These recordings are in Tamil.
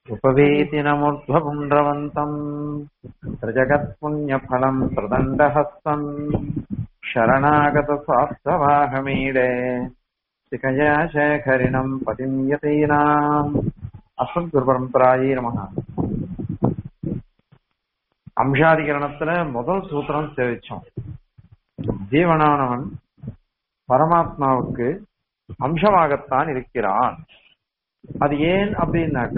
उपवेतिनमुर्ध्वपुण्ड्रवन्तम् त्रिजगत्पुण्यफलम् प्रदण्डहस्तम् शरणागतस्वार्थवाहमीडे शिखया शेखरिणम् पतिम् यतीनाम् அஸ்மத்குருபரம்பராயே நமக அம்சாதிகரணத்துல முதல் சூத்திரம் தெரிவிச்சோம் ஜீவனானவன் பரமாத்மாவுக்கு அம்சமாகத்தான் இருக்கிறான் அது ஏன் அப்படின்னாக்க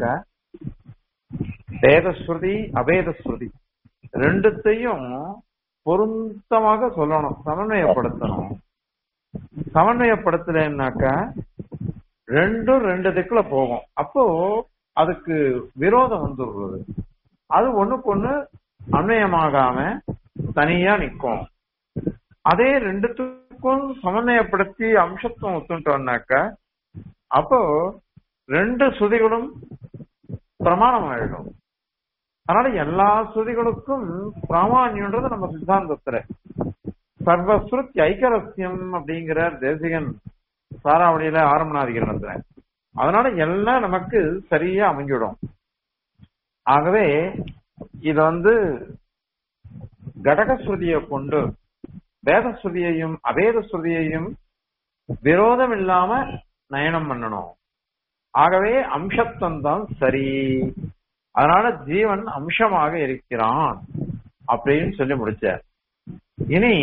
வேதஸ்ருதி அபேதஸ்ருதி ரெண்டுத்தையும் பொருத்தமாக சொல்லணும் சமன்வயப்படுத்தணும் சமன்வயப்படுத்தலைன்னாக்க ரெண்டும் ரெண்டு திக்குல போகும் அப்போ அதுக்கு விரோதம் வந்துடுறது அது ஒண்ணுக்கு ஒண்ணு அன்வயமாகாம தனியா நிக்கும் அதே ரெண்டுத்துக்கும் சமன்வயப்படுத்தி அம்சத்துவம் ஒத்துட்டோம்னாக்க அப்போ ரெண்டு சுதிகளும் பிரமாணம் ஆயிடும் அதனால எல்லா சுதிகளுக்கும் பிராமான்யன்றது நம்ம சித்தாந்தத்துல சர்வஸ்ருத் ஐக்கரஸ்யம் அப்படிங்கிற தேசிகன் சாராவளியில ஆரம்பநாதிகரணத்துல அதனால எல்லாம் நமக்கு சரியா அமைஞ்சிடும் ஆகவே இது வந்து கடகஸ்ருதியை கொண்டு வேதஸ்ருதியையும் அவேத ஸ்ருதியையும் விரோதம் இல்லாம நயனம் பண்ணணும் ஆகவே அம்சத்தம் தான் சரி அதனால ஜீவன் அம்சமாக இருக்கிறான் அப்படின்னு சொல்லி முடிச்சார் இனி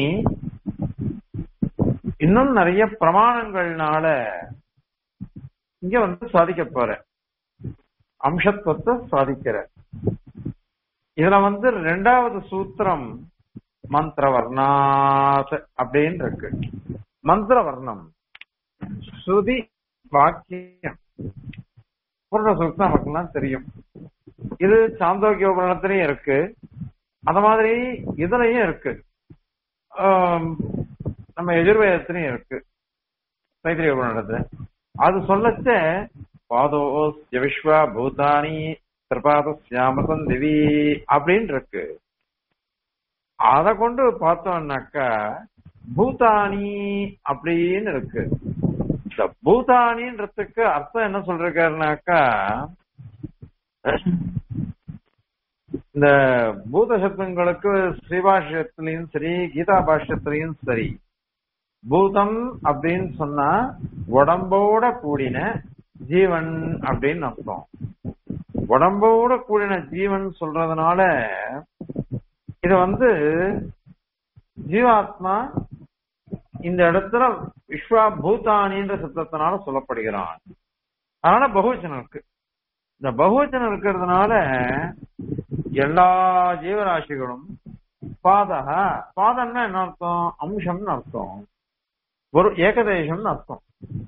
இன்னும் நிறைய பிரமாணங்கள்னால இங்க வந்து சாதிக்க போற அம்சத்துவத்தை சாதிக்கிற இதுல வந்து ரெண்டாவது சூத்திரம் மந்திர வர்ணாத் அப்படின்னு இருக்கு மந்திர வர்ணம் ஸ்ருதி வாக்கியம் பூர்ண சூக்தம் நமக்குலாம் தெரியும் இது சாந்தோக்கிய உபரணத்திலையும் இருக்கு அந்த மாதிரி இதுலயும் இருக்கு நம்ம எதிர்வேதத்திலையும் இருக்கு தைத்திரிய உபரணத்துல அது சொல்லச்ச பாதோஸ்ய விஸ்வா பூதானி திரிபாதஸ்யாமசன் திவி அப்படின்னு இருக்கு அத கொண்டு பார்த்தோம்னாக்கா பூதானி அப்படின்னு இருக்கு இந்த பூதானின்றதுக்கு அர்த்தம் என்ன சொல்றாருனாக்கா இந்த பூத சப்தங்களுக்கு ஸ்ரீபாஷ்யத்திலையும் சரி கீதா பாஷ்யத்திலையும் சரி பூதம் அப்படின்னு சொன்னா உடம்போட கூடின ஜீவன் அப்படின்னு அர்த்தம் உடம்போட கூடின ஜீவன் சொல்றதுனால இது வந்து ஜீவாத்மா இந்த இடத்துல விஸ்வா பூதானின்ற சத்தத்தினால சொல்லப்படுகிறான் அதனால பகுவச்சனம் இருக்கு இந்த பகுவச்சனம் இருக்கிறதுனால எல்லா ஜீவராசிகளும் பாதக பாதம்னா என்ன அர்த்தம் அம்சம்னு அர்த்தம் ஒரு ஏகதேசம்னு அர்த்தம்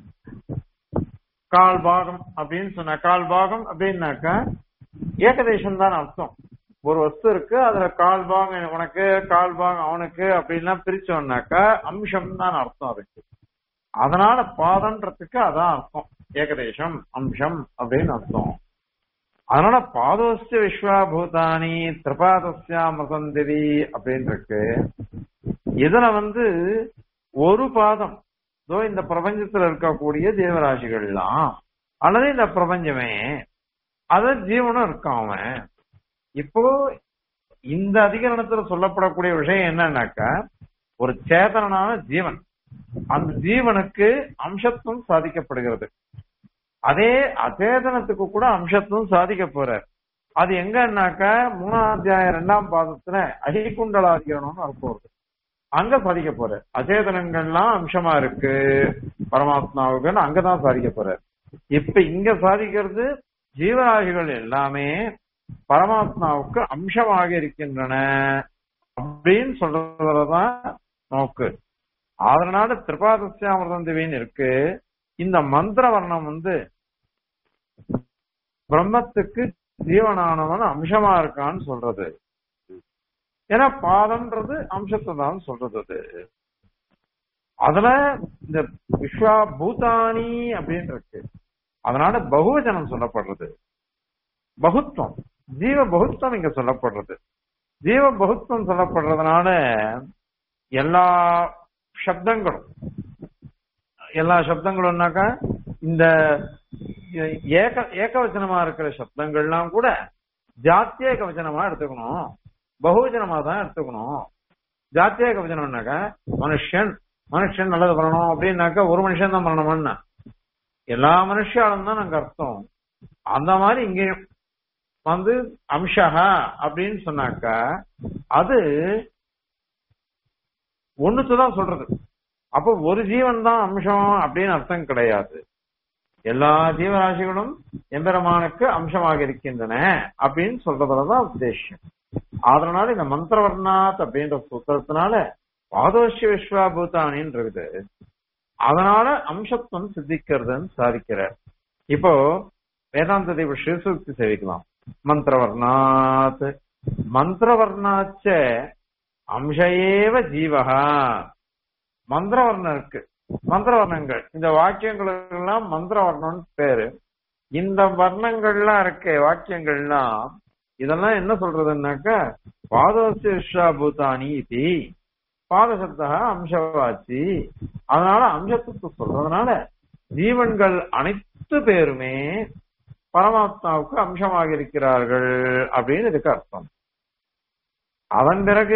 கால் பாகம் அப்படின்னு சொன்ன கால் பாகம் அப்படின்னாக்கா ஏகதேசம் தான் அர்த்தம் ஒரு வஸ்து இருக்கு அதுல கால் பாகம் உனக்கு கால் பாகம் அவனுக்கு அப்படின்லாம் பிரிச்சோம்னாக்கா அம்சம் தான் அர்த்தம் அதுக்கு அதனால பாதன்றதுக்கு அதான் அர்த்தம் ஏகதேசம் அம்சம் அப்படின்னு அர்த்தம் அதனால பாதோஸ்ய விஸ்வாபூதானி திரிபாதஸ்யா மசந்திரி அப்படின்னு இருக்கு இதுல வந்து ஒரு பாதம் இதோ இந்த பிரபஞ்சத்துல இருக்கக்கூடிய ஜீவராசிகள்லாம் அல்லது இந்த பிரபஞ்சமே அத ஜீவனும் இருக்கான் அவன் இப்போ இந்த அதிகரணத்துல சொல்லப்படக்கூடிய விஷயம் என்னன்னாக்கா ஒரு சேதனான ஜீவன் அந்த ஜீவனுக்கு அம்சத்துவம் சாதிக்கப்படுகிறது அதே அச்சேதனத்துக்கு கூட அம்சத்துவம் சாதிக்க போறார் அது எங்கன்னாக்கா மூணாம் அத்தியாயம் ரெண்டாம் பாதத்துல அகிகுண்டலாதிகரணம்னு வரப்போகுது அங்க சாதிக்க போற அச்சேதனங்கள்லாம் அம்சமா இருக்கு பரமாத்மாவுக்குன்னு அங்கதான் சாதிக்க போறார் இப்ப இங்க சாதிக்கிறது ஜீவராசிகள் எல்லாமே பரமாத்மாவுக்கு அம்சமாக இருக்கின்றன அப்படின்னு சொல்றதுலதான் நோக்கு அதனால திரிபாதசியாமிரதம் தேவின்னு இருக்கு இந்த மந்திர வர்ணம் வந்து பிரம்மத்துக்கு ஜீவனானவன் அம்சமா இருக்கான்னு சொல்றது ஏன்னா பாதம்ன்றது அம்சத்தை தான் சொல்றது அது அதுல இந்த விஸ்வா பூதானி அப்படின்னு இருக்கு அதனால பகுவஜனம் சொல்லப்படுறது பகுத்வம் ஜீவ பகுத்வம் இங்க சொல்லப்படுறது ஜீவ பகுத்வம் சொல்லப்படுறதுனால எல்லா சப்தங்களும் எல்லா சப்தங்களும்னாக்கா இந்த ஏக ஏகவச்சனமா இருக்கிற சப்தங்கள்லாம் கூட ஜாத்தியேக வச்சனமா எடுத்துக்கணும் பகுவச்சனமா தான் எடுத்துக்கணும் ஜாத்தியேக வச்சனம்னாக்க மனுஷன் மனுஷன் நல்லது பண்ணணும் அப்படின்னாக்கா ஒரு மனுஷன் தான் பண்ணணும்னா எல்லா மனுஷாலும் தான் நாங்க அர்த்தம் அந்த மாதிரி இங்கேயும் வந்து அம்சஹா அப்படின்னு சொன்னாக்கா அது ஒண்ணுத்துதான் சொல்றது அப்போ ஒரு ஜீவன் தான் அம்சம் அப்படின்னு அர்த்தம் கிடையாது எல்லா ஜீவராசிகளும் எம்பெருமானுக்கு அம்சமாக இருக்கின்றன அப்படின்னு சொல்றதுலதான் உத்தேசம் அதனால இந்த மந்திரவர்ணாத் அப்படின்ற சூத்திரத்தினால பாதோஷ்ய விஸ்வாபூதானின்னு இருக்குது அதனால அம்சத்துவம் சித்திக்கிறதுன்னு சாதிக்கிறார் இப்போ வேதாந்த தேவ ஸ்ரீசூக்தி சேவிக்கலாம் மந்திரவர்ணாத் மந்திரவர்ணாச்ச அம்சஏவ ஜீவகா மந்திரவர்ணம் இருக்கு மந்திரவர்ணங்கள் இந்த வாக்கியங்களுக்கு எல்லாம் மந்திரவர்ணம்னு பேரு இந்த வர்ணங்கள்லாம் இருக்கு வாக்கியங்கள்லாம் இதெல்லாம் என்ன சொல்றதுன்னாக்கா பாதோசிஷா பூதானி இது பாதசப்தா அம்சவாச்சி அதனால அம்சத்துக்கு சொல்றதுனால ஜீவன்கள் அனைத்து பேருமே பரமாத்மாவுக்கு அம்சமாக இருக்கிறார்கள் அப்படின்னு இதுக்கு அர்த்தம் அதன் பிறகு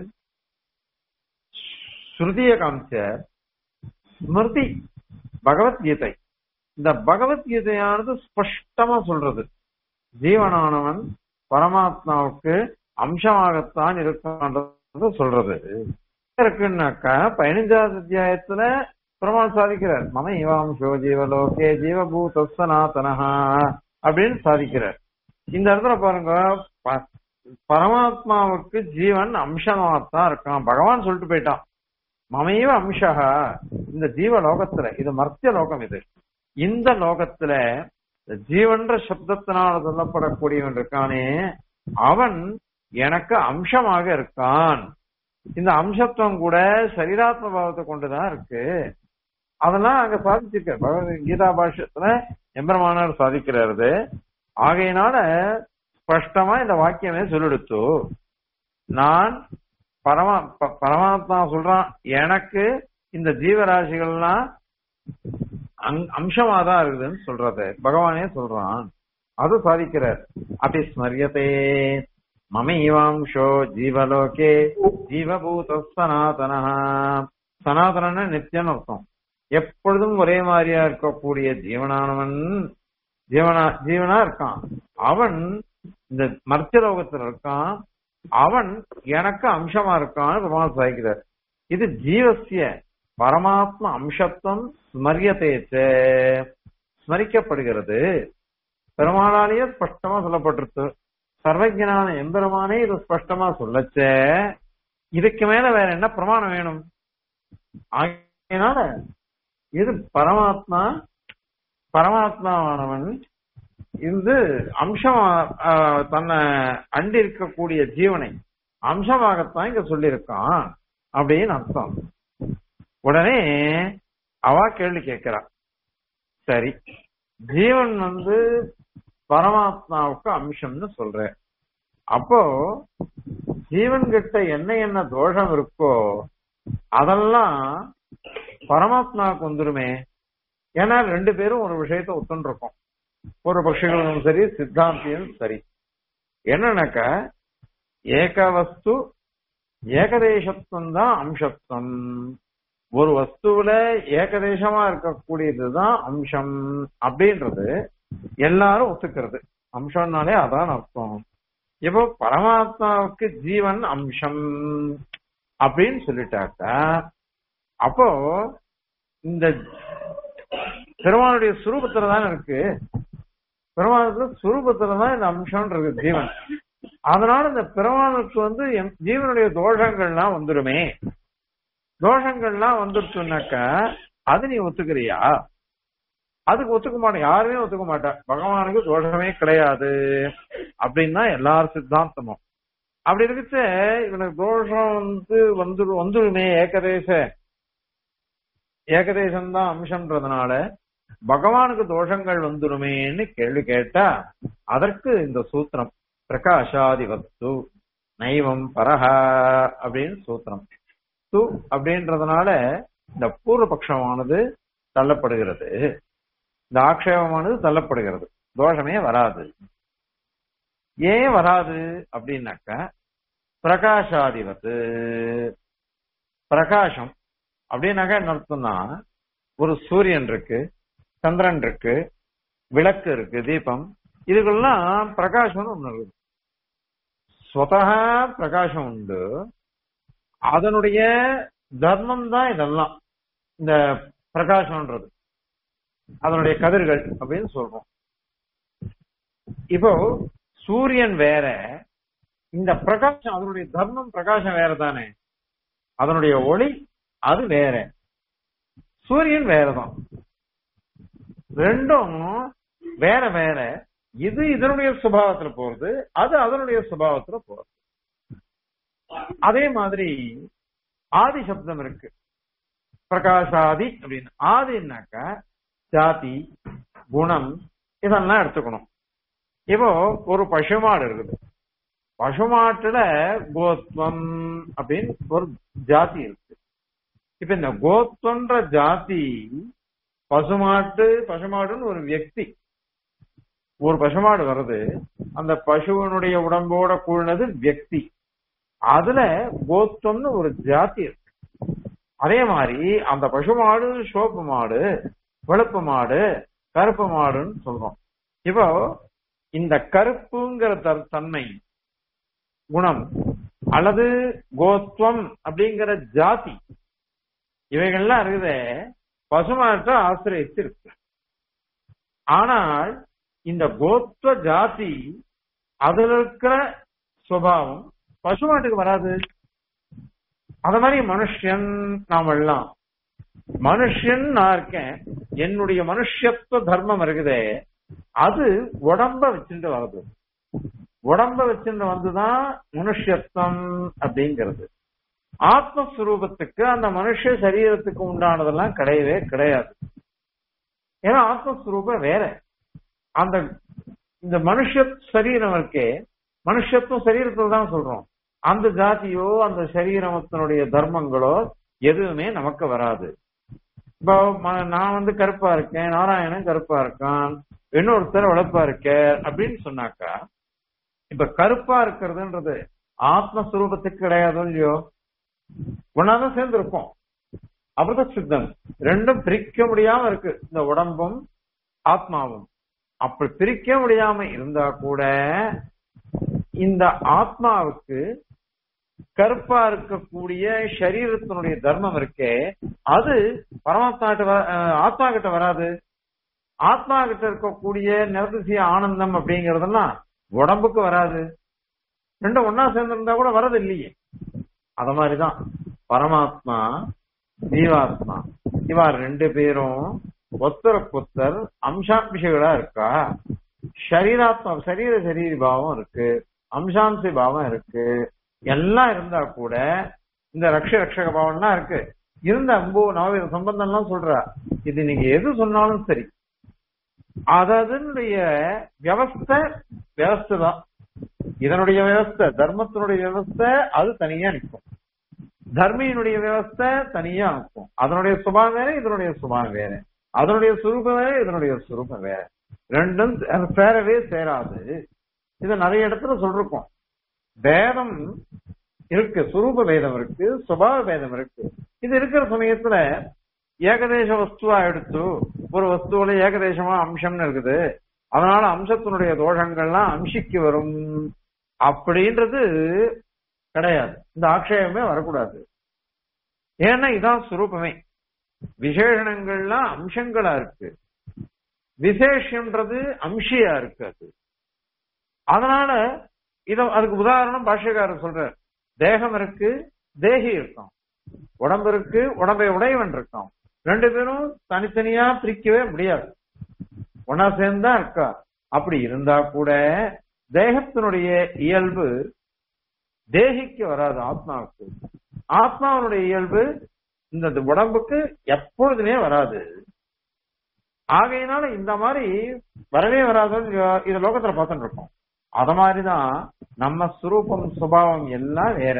ஸ்ருதிய காமிச்ச ஸ்மிருதி பகவத்கீதை இந்த பகவத்கீதையானது ஸ்பஷ்டமா சொல்றது ஜீவனானவன் பரமாத்மாவுக்கு அம்சமாகத்தான் இருக்கான்றது சொல்றது இருக்குன்னாக்கா பதினஞ்சாவது அத்தியாயத்துல பெருமாள் சாதிக்கிறார் மம இவாம்சோ ஜீவலோகே ஜீவபூத சனாதனஹா அப்படின்னு சாதிக்கிறார் இந்த இடத்துல பாருங்க ப- பரமாத்மாவுக்கு ஜீவன் அம்சமாகத்தான் இருக்கான் பகவான் சொல்லிட்டு போயிட்டான் மமைவ அம்சகா இந்த ஜீவ லோகத்துல இது மர்த்திய லோகம் இது இந்த லோகத்துல இந்த ஜீவன்ற சப்தத்தினால சொல்லப்படக்கூடியவன் இருக்கானே அவன் எனக்கு அம்சமாக இருக்கான் இந்த அம்சத்துவம் கூட சரீராத்ம பாவத்தை கொண்டுதான் இருக்கு அதெல்லாம் அங்க சாதிச்சிருக்க பகவத் கீதா பாஷ்யத்துல எம்பெருமானார் சாதிக்கிறாரு ஆகையினால ஸ்பஷ்டமா இந்த வாக்கியமே சொல்லிடுத்து நான் பரமா ப- பரமாத்மா சொல்றான் எனக்கு இந்த ஜீவராசிகள்லாம் அங்- அம்சமா தான் இருக்குதுன்னு சொல்றது பகவானே சொல்றான் அது சாதிக்கிறார் அப்படி ஸ்மரியத்தே மம இவாம்சோ ஜீவலோகே ஜீவபூத சனாதன சனாதன நித்தியம் அர்த்தம் எப்பொழுதும் ஒரே மாதிரியா இருக்கக்கூடிய ஜீவனானவன் ஜீவனா ஜீவனா இருக்கான் அவன் இந்த மர்த்திய லோகத்துல இருக்கான் அவன் எனக்கு அம்சமா இருக்கான்னு பெருமாள் சாதிக்கிறார் இது ஜீவசிய பரமாத்ம அம்சத்துவம் ஸ்மரியத்தேச்ச ஸ்மரிக்கப்படுகிறது பெருமாளாலேயே ஸ்பஷ்டமா சொல்லப்பட்டிருக்கு சர்வஜனான எம்பெருமானே இது ஸ்பஷ்டமா சொல்லச்ச இதுக்கு மேல வேற என்ன பிரமாணம் வேணும் ஆகையினால இது பரமாத்மா பரமாத்மாவானவன் இது அம்சமா ஆஹ், தன்னை அண்டி இருக்கக்கூடிய ஜீவனை அம்சமாகத்தான் இங்க சொல்லியிருக்கான் அப்படின்னு அர்த்தம் உடனே அவ கேள்வி கேட்கிறா சரி ஜீவன் வந்து பரமாத்மாவுக்கு அம்சம்னு சொல்ற அப்போ ஜீவன் கிட்ட என்ன என்ன தோஷம் இருக்கோ அதெல்லாம் பரமாத்மாவுக்கு வந்துருமே ஏன்னா ரெண்டு பேரும் ஒரு விஷயத்த ஒத்துண்டிருக்கோம் ஒரு பட்சிகளும் சரி சித்தாந்தியும் சரி என்னன்னாக்கா ஏக வஸ்து ஏகதேசத்துவம் தான் அம்சத்துவம் ஒரு வஸ்துவில ஏகதேசமா இருக்கக்கூடியதுதான் அம்சம் அப்படின்றது எல்லாரும் ஒத்துக்கிறது அம்சம்னாலே அதான் அர்த்தம் இப்போ பரமாத்மாவுக்கு ஜீவன் அம்சம் அப்படின்னு சொல்லிட்டாக்கா அப்போ இந்த பெருமானுடைய சுரூபத்துல தான் இருக்கு பெருமானுக்கு சுரூபத்துல தான் இந்த அம்சம்ன்றது ஜீவன் அதனால இந்த பெருமானுக்கு வந்து எம்- ஜீவனுடைய தோஷங்கள்லாம் வந்துருமே தோஷங்கள்லாம் வந்துருச்சுனாக்கா அது நீ ஒத்துக்கிறியா அதுக்கு ஒத்துக்க மாட்டேன் யாருமே ஒத்துக்க மாட்டா பகவானுக்கு தோஷமே கிடையாது அப்படின்னு தான் எல்லார் சித்தாந்தமும் அப்படி இருக்குச்சு இவனுக்கு தோஷம் வந்து வந்துரு வந்துருமே ஏகதேச ஏகதேசம் தான் அம்சம்ன்றதுனால பகவானுக்கு தோஷங்கள் வந்துருமேன்னு கேள்வி கேட்டா அதற்கு இந்த சூத்திரம் பிரகாஷாதி வஸ்து நைவம் பரஹா அப்படின்னு சூத்திரம் து அப்படின்றதுனால இந்த பூர்வபக்ஷமானது தள்ளப்படுகிறது இந்த ஆக்ஷேபமானது தள்ளப்படுகிறது தோஷமே வராது ஏன் வராது அப்படின்னாக்க பிரகாஷாதிபத்து பிரகாசம் அப்படின்னாக்கா என்ன அர்த்தம்னா ஒரு சூரியன் இருக்கு சந்திரன் இருக்கு விளக்கு இருக்கு தீபம் இதுக்கெல்லாம் பிரகாசம்னு ஒண்ணு இருக்கு ஸ்வதா பிரகாசம் உண்டு அதனுடைய தர்மம் தான் இதெல்லாம் இந்த பிரகாசம்ன்றது அதனுடைய கதிர்கள் அப்படின்னு சொல்றோம் இப்போ சூரியன் வேற இந்த பிரகாசம் அதனுடைய தர்மம் பிரகாசம் வேற தானே அதனுடைய ஒளி அது வேற சூரியன் வேறதான் ரெண்டும் வேற வேற இது இதனுடைய சுபாவத்துல போறது அது அதனுடைய சுபாவத்துல போறது அதே மாதிரி ஆதி சப்தம் இருக்கு பிரகாசாதி அப்படின்னு ஆதினாக்கா ஜாதி குணம் இதெல்லாம் எடுத்துக்கணும் இப்போ ஒரு பசுமாடு இருக்குது பசுமாட்டுல கோத்வம் அப்படின்னு ஒரு ஜாதி இருக்கு இப்ப இந்த கோத்வன்ற ஜாதி பசுமாட்டு பசுமாடுன்னு ஒரு வியக்தி ஒரு பசுமாடு வருது அந்த பசுவனுடைய உடம்போட கூடினது வியக்தி அதுல கோத்வம்னு ஒரு ஜாதி இருக்கு அதே மாதிரி அந்த பசுமாடு சோப்பு மாடு வெளுப்பு மாடு கருப்பு மாடுன்னு சொல்றோம் இப்போ இந்த கருப்புங்கிற த- தன்மை குணம் அல்லது கோத்வம் அப்படிங்கிற ஜாதி இவைகள்லாம் இருக்குதே பசுமாட்டை ஆசிரியத்து இருக்கு ஆனால் இந்த கோத்வ ஜாதி அதுல இருக்கிற சுபாவம் பசுமாட்டுக்கு வராது அத மாதிரி மனுஷன் நாம எல்லாம் மனுஷன் நான் இருக்கேன் என்னுடைய மனுஷத்துவ தர்மம் இருக்குதே அது உடம்ப வச்சுட்டு வருது உடம்ப வச்சுட்டு வந்துதான் மனுஷத்துவம் அப்படிங்கிறது ஆத்மஸ்வரூபத்துக்கு அந்த மனுஷ சரீரத்துக்கு உண்டானதெல்லாம் கிடையவே கிடையாது ஏன்னா ஆத்மஸ்வரூபம் வேற அந்த இந்த மனுஷ சரீரம் இருக்கே மனுஷத்துவம் சரீரத்தில் தான் சொல்றோம் அந்த ஜாதியோ அந்த சரீரத்தினுடைய தர்மங்களோ எதுவுமே நமக்கு வராது இப்போ ம- நான் வந்து கருப்பா இருக்கேன் நாராயணன் கருப்பா இருக்கான் இன்னொருத்தர் உழைப்பா இருக்க அப்படின்னு சொன்னாக்கா இப்ப கருப்பா இருக்கிறதுன்றது ஆத்மஸ்வரூபத்துக்கு கிடையாதோ இல்லையோ ஒன்னாதான் சேர்ந்து இருக்கும் அமிர்த சித்தம் ரெண்டும் பிரிக்க முடியாம இருக்கு இந்த உடம்பும் ஆத்மாவும் அப்படி பிரிக்க முடியாம இருந்தா கூட இந்த ஆத்மாவுக்கு கருப்பா இருக்கக்கூடிய சரீரத்தினுடைய தர்மம் இருக்கே அது பரமாத்மா கிட்ட வ- அஹ் ஆத்மா கிட்ட வராது ஆத்மா கிட்ட இருக்கக்கூடிய நிரதிசிய ஆனந்தம் அப்படிங்கறதெல்லாம் உடம்புக்கு வராது ரெண்டும் ஒன்னா சேர்ந்திருந்தா கூட வரது இல்லையே அத மாதிரிதான் பரமாத்மா ஜீவாத்மா இவா ரெண்டு பேரும் ஒத்தருக்கொத்தர் அம்சாபிஷகளா இருக்கா சரீராத்மா சரீர சரீர பாவம் இருக்கு அம்சாம்சி பாவம் இருக்கு எல்லாம் இருந்தா கூட இந்த ரக்ஷ ரக்ஷக பாவம்லாம் இருக்கு இருந்த அம்பு நவவித சம்பந்தம் எல்லாம் சொல்றா இது நீங்க எது சொன்னாலும் சரி அதனுடைய வியவஸ்தை வியவஸ்தை தான் இதனுடைய வியவஸ்தை தர்மத்தினுடைய வியவஸ்தை அது தனியா நிற்கும் தர்மியினுடைய வியவஸ்தை தனியா நிற்கும் அதனுடைய சுபாவம் வேற இதனுடைய சுபாவம் வேற அதனுடைய சுரூபம் வேற இதனுடைய சுரூபம் வேற ரெண்டும் அது சேரவே சேராது இத நிறைய இடத்துல சொல்லிருக்கோம் வேதம் இருக்கு சுரூப வேதம் இருக்கு சுபாவ வேதம் இருக்கு இது இருக்கிற சமயத்துல ஏகதேச வஸ்துவா எடுத்து ஒரு வஸ்துவில ஏகதேசமா அம்சம்னு இருக்குது அதனால அம்சத்தினுடைய தோஷங்கள்லாம் அம்சிக்கு வரும் அப்படின்றது கிடையாது இந்த ஆக்ஷேபமே வரக்கூடாது ஏன்னா இதான் சுரூபமே விசேஷணங்கள்லாம் அம்சங்களா இருக்கு விசேஷம்ன்றது அம்சியா இருக்கு அது அதனால இத அதுக்கு உதாரணம் பாஷ்யக்காரர் சொல்றார் தேகம் இருக்கு தேகி இருக்கும் உடம்பு இருக்கு உடம்பை உடையவன் இருக்கான் ரெண்டு பேரும் தனித்தனியா பிரிக்கவே முடியாது ஒன்னா சேர்ந்தா இருக்கா அப்படி இருந்தா கூட தேகத்தினுடைய இயல்பு தேகிக்கு வராது ஆத்மாவுக்கு ஆத்மாவுடைய இயல்பு இந்த உடம்புக்கு எப்பொழுதுமே வராது ஆகையினால இந்த மாதிரி வரவே வராதுன்னு இது லோகத்துல பார்த்துட்டு இருக்கோம் அத மாதிரிதான் நம்ம சுரூபம் சுபாவம் எல்லாம் வேற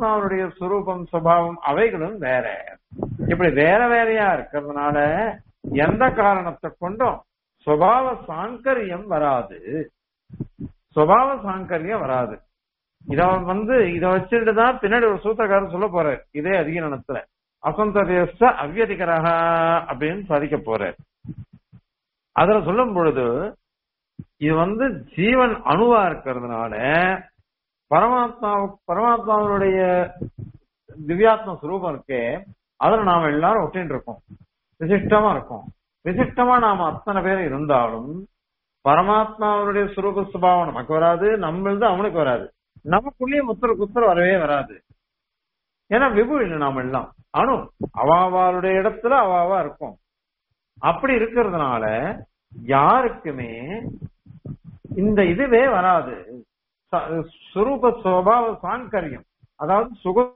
பரமாத்மாவுடைய சுரூபம் சுபாவம் அவைகளும் வேற இப்படி வேற வேறையா இருக்கிறதுனால எந்த காரணத்தை கொண்டும் சுபாவ சாங்கரியம் வராது சுபாவ சாங்கரியம் வராது இத வந்து இத வச்சுட்டு தான் பின்னாடி ஒரு சூத்திரக்காரர் சொல்ல போறார் இதே அதிகரணத்துல அசந்ததேச அவ்யதிகரக அப்படின்னு சாதிக்க போறார் அதுல சொல்லும் பொழுது இது வந்து ஜீவன் அணுவா இருக்கிறதுனால பரமாத்மா பரமாத்மாவுடைய திவ்யாத்ம சுரூபம் இருக்கே அதுல நாம எல்லாரும் ஒட்டின்னு இருக்கோம் விசிஷ்டமா இருக்கும் விசிஷ்டமா நாம அத்தனை பேர் இருந்தாலும் பரமாத்மாவுடைய சுரூப சுபாவம் நமக்கு வராது நம்மளது அவனுக்கு வராது நமக்குள்ளேயே முத்திர குத்திர வரவே வராது ஏன்னா விபு இல்லை நாம எல்லாம் அணு அவாவாளுடைய இடத்துல அவாவா இருக்கும் அப்படி இருக்கிறதுனால யாருக்குமே இந்த இதுவே வராது ச- சுரூப சுபாவ சாங்கரியம் அதாவது சுக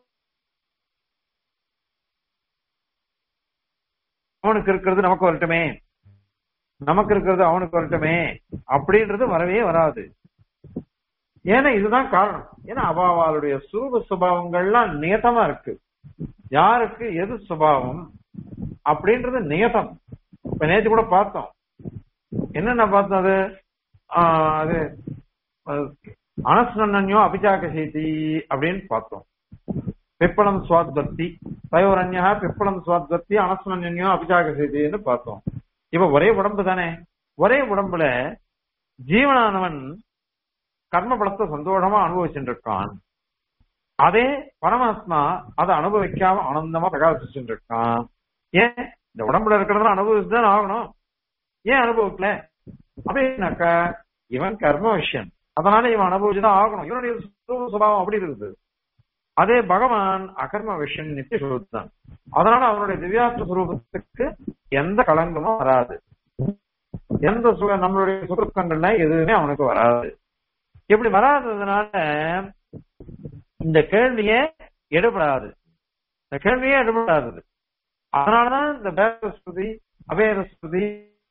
அவனுக்கு இருக்கிறது நமக்கு வரட்டுமே நமக்கு இருக்கிறது அவனுக்கு வரட்டுமே அப்படின்றது வரவே வராது ஏன்னா இதுதான் காரணம் ஏன்னா அவாவாளுடைய சுரூப சுபாவங்கள்லாம் நியதமா இருக்கு யாருக்கு எது சுபாவம் அப்படின்றது நியதம் இப்ப நேற்று கூட பார்த்தோம் என்னென்ன பார்த்தோம் அது ஆஹ் அது அனஸ்னன்யோ அபிஜாக்க செய்தி அப்படின்னு பார்த்தோம் பிப்பளம் சுவாத்வர்த்தி தயோரண்யா பிப்பளம் சுவாத்வர்த்தி அனஸ்னன்யோ அபிஜாக்க செய்தின்னு பார்த்தோம் இப்ப ஒரே உடம்பு தானே ஒரே உடம்புல ஜீவனானவன் கர்ம பலத்தை சந்தோஷமா அனுபவிச்சுட்டு இருக்கான் அதே பரமாத்மா அதை அனுபவிக்காம ஆனந்தமா பிரகாசிச்சுட்டு இருக்கான் ஏன் இந்த உடம்புல இருக்கிறத அனுபவிச்சுதான் ஆகணும் ஏன் அனுபவிக்கல அப்படின்னாக்கா இவன் கர்ம விஷயம் அதனால இவன் அனுபவிச்சுதான் ஆகணும் இவனுடைய சுரூப சுபாவம் அப்படி இருக்குது அதே பகவான் அகர்ம விஷயம் நித்திய சுரூபத்தான் அதனால அவனுடைய திவ்யாத்ம சுரூபத்துக்கு எந்த களங்கமும் வராது எந்த சுக நம்மளுடைய சுருக்கங்கள்ல எதுவுமே அவனுக்கு வராது இப்படி வராததுனால இந்த கேள்வியே எடுபடாது இந்த கேள்வியே எடுபடாதது அதனாலதான் இந்த பேரஸ்பதி அபேரஸ்பதி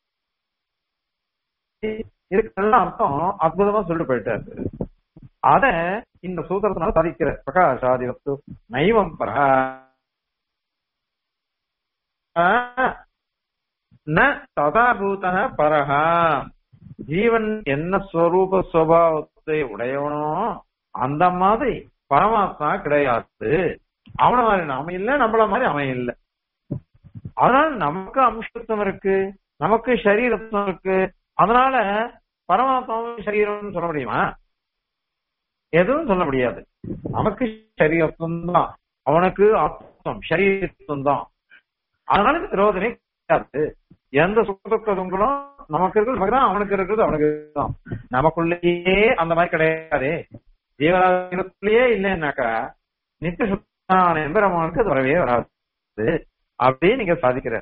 இதுக்கெல்லாம் அர்த்தம் அற்புதமா சொல்லிட்டு போயிட்டாரு அத இந்த சூத்திரத்தினால சாதிக்கிற பிரகாஷாதி வஸ்து நைவம் பரா ந ததாபூதன பரஹா ஜீவன் என்ன ஸ்வரூப சுவாவத்தை உடையவனோ அந்த மாதிரி பரமாத்மா கிடையாது அவன மாதிரி நாம இல்ல நம்மள மாதிரி அவன் இல்ல அதனால நமக்கு அம்சத்துவம் இருக்கு நமக்கு சரீரத்துவம் இருக்கு அதனால பரமாத்மாவும் சரீரம் சொல்ல முடியுமா எதுவும் சொல்ல முடியாது நமக்கு சரீரத்துவம் தான் அவனுக்கு ஆத்மம் சரீரத்துவம் தான் அதனால இந்த விரோதனை கிடையாது எந்த சுகதுக்கங்களும் நமக்கு இருக்கிறது நமக்கு தான் அவனுக்கு இருக்கிறது அவனுக்கு தான் நமக்குள்ளேயே அந்த மாதிரி கிடையாது ஜீவராஜிகளுக்குள்ளேயே இல்லைன்னாக்கா நித்திய சுத்தான எம்பெருமானுக்கு அது வரவே வராது அப்படியே நீங்க சாதிக்கிற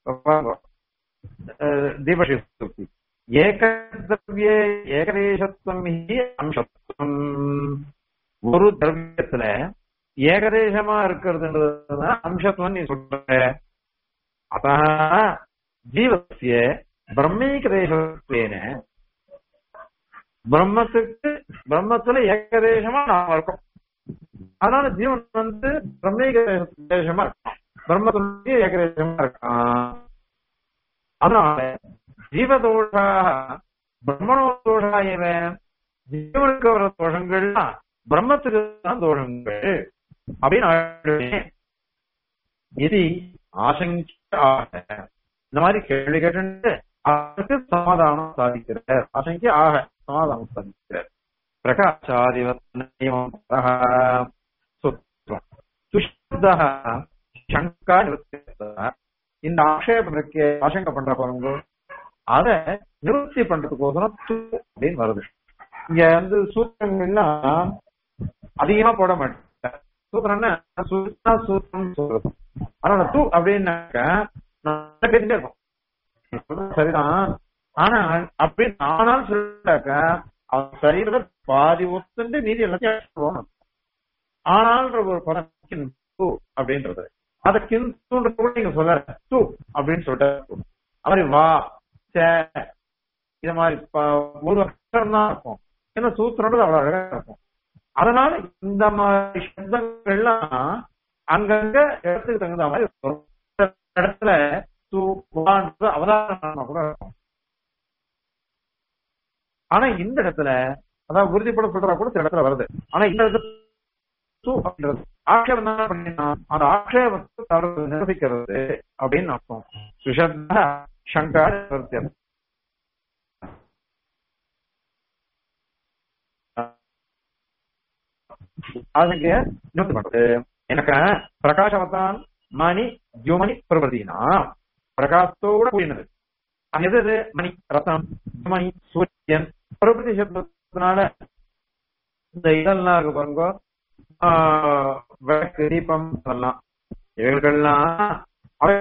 தீபசி சுக்தி ஏகதிரவிய ஏகதேசத்துவம் ஹி அம்சத்துவம் ஒரு திரவியத்துல ஏகதேசமா இருக்கிறதுன்றது அம்சத்துவம் நீ சொல்ற அத ஜீவசிய பிரம்மீகதேசத்துவேன பிரம்மத்துக்கு பிரம்மத்துல ஏகதேசமா நாம இருக்கோம் அதனால ஜீவன் வந்து பிரம்மீக தேசமா இருக்கான் பிரம்மத்துலயே ஏகதேசமா இருக்கான் அதனால ஜீவதோஷா பிரம்மணோ தோஷா இவன் ஜீவனுக்கு வர தோஷங்கள்லாம் பிரம்மத்துக்கு தான் தோஷங்கள் அப்படின்னு ஆயிடுவேன். இது ஆசங்கியாக இந்த மாதிரி கேள்வி கேட்டு அதற்கு சமாதானம் சாதிக்கிறார் ஆசங்கி ஆக சமாதானம் சாதிக்கிறார் பிரகாஷாதிவத்னம் சுஷ்தா சங்கா நிவர்த்தித்தா. இந்த ஆக்ஷேபம் இருக்கே ஆசங்க பண்ற பாருங்க அத நிவர்த்தி பண்றதுக்கோசரம் து அப்படின்னு வருது இங்க வந்து சூத்திரங்கள்லாம் அதிகமா போட மாட்டேன் சூத்திரம்னா சுத்தா சூத்திரம் சொல்றது அதனால தூ அப்படின்னாக்க நல்லா தெரிஞ்சே இருக்கும் நீ சொல்றது சரிதான் ஆனா அப்படி நானும் சொல்லிட்டாக்க அவன் சரீரத்தை பாதி ஒத்துண்டு மீதி எல்லாத்தையும் போகணும் ஆனால்ன்ற ஒரு படம் கிந்து அப்படின்றது அத கிந்துன்றது கூட நீங்க சொல்ல தூ அப்படின்னு சொல்லிட்டு மாதிரி வா சே இது மாதிரி ப- ஒரு அக்ஷரம் தான் இருக்கும் ஏன்னா சூத்திரன்றது அவ்வளவு அழகா இருக்கும் அதனால இந்த மாதிரி சப்தங்கள்லாம் அங்கங்க இடத்துக்கு தகுந்த மாதிரி வரும். சில இடத்துல வஸ்து அவதாரணமா கூட இருக்கும் ஆனா இந்த இடத்துல அதாவது உறுதிப்பட சொல்றா கூட சில இடத்துல வருது ஆனா இந்த இடத்துல சு அப்படின்றது ஆட்சேபம் என்ன பண்ணினா அந்த ஆட்சேபத்தை தவறு நிரூபிக்கிறது அப்படின்னு அர்த்தம் சுஷப்த சங்கா நிவர்த்தியம் அதுக்கு நிவர்த்தி பண்றது எனக்கு பிரகாசவத்தான் மணி ஜுமணி பிரபதினா பிரகாசத்தோட கூடினது அது எது இது? மணி ரத்தம் மணி சூரியன் பிரபதி சப்தத்தினால இந்த இதெல்லாம் இருக்கு பாருங்க ஆஹ், விளக்கு தீபம் அதெல்லாம் இவைகள்லாம் அவை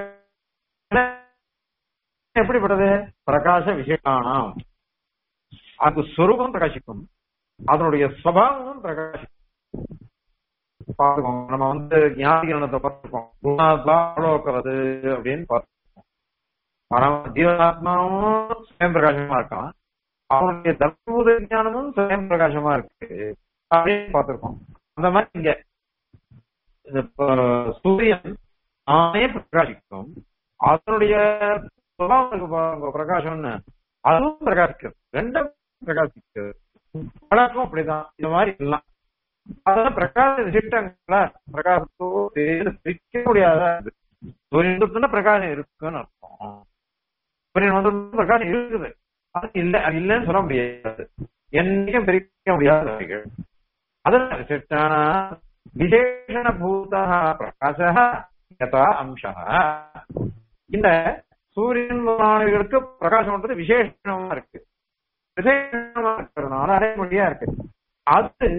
எப்படிப்பட்டது பிரகாச விசேஷானாம் அது சொரூபம் பிரகாசிக்கும் அதனுடைய சுவாவமும் பிரகாசிக்கும் பார்த்துக்கோங்க நம்ம வந்து ஞானிகரணத்தை பார்த்துருக்கோம் குணாத்மாவது அப்படின்னு பார்த்துருக்கோம் ஆனா ஜீவனாத்மாவும் சுயம் பிரகாசமா இருக்கான் அவனுடைய தர்மபூத ஞானமும் சுயம் பிரகாசமா இருக்கு அப்படின்னு பார்த்திருக்கோம் அந்த மாதிரி இங்க இந்த ப- சூரியன் ஆனே பிரகாசிக்கும் அதனுடைய சுபாவம் இருக்கு பாருங்க பிரகாசம்னு அதுவும் பிரகாசிக்கிறது ரெண்டும் பிரகாசிக்கிறது பழக்கம் அப்படிதான் இந்த மாதிரி எல்லாம் அதெல்லாம் பிரகாச விசிட்டங்கள பிரகாசத்தோ சேர்ந்து பிரிக்க முடியாத இது. சூரியன் வந்து பிரகாசம் இருக்குன்னு அர்த்தம் சூரியன் வந்து பிரகாசம் இருக்குது அது இல்ல அது இல்லைன்னு சொல்ல முடியாது என்னைக்கும் பிரிக்க முடியாதவைகள் அதனால விசிஷ்டான விசேஷணபூத பிரகாச யதா அம்சா இந்த சூரியன் முதலானவர்களுக்கு பிரகாசம்ன்றது விசேஷமா இருக்கு விசேஷமா இருக்கிறதுனால அடைமொழியா இருக்கு அது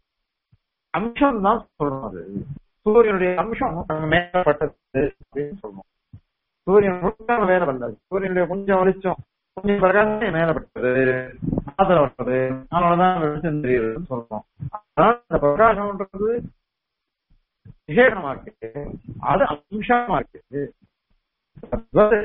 அம்சம் தான் சொல்லணும் அது சூரியனுடைய அம்சம் நம்ம மேலப்பட்டது அப்படின்னு சொல்லணும் சூரியன் முழுக்க மேல பண்ணது சூரியனுடைய கொஞ்சம் வெளிச்சம் கொஞ்சம் பிரகாசம் மேலப்பட்டது மாதல வட்டது அதனாலதான் வெளிச்சம் தெரியுதுன்னு சொல்லணும் அதனால இந்த பிரகாசம்ன்றது விசேஷமா இருக்கு அது அம்சமா இருக்கு அதாவது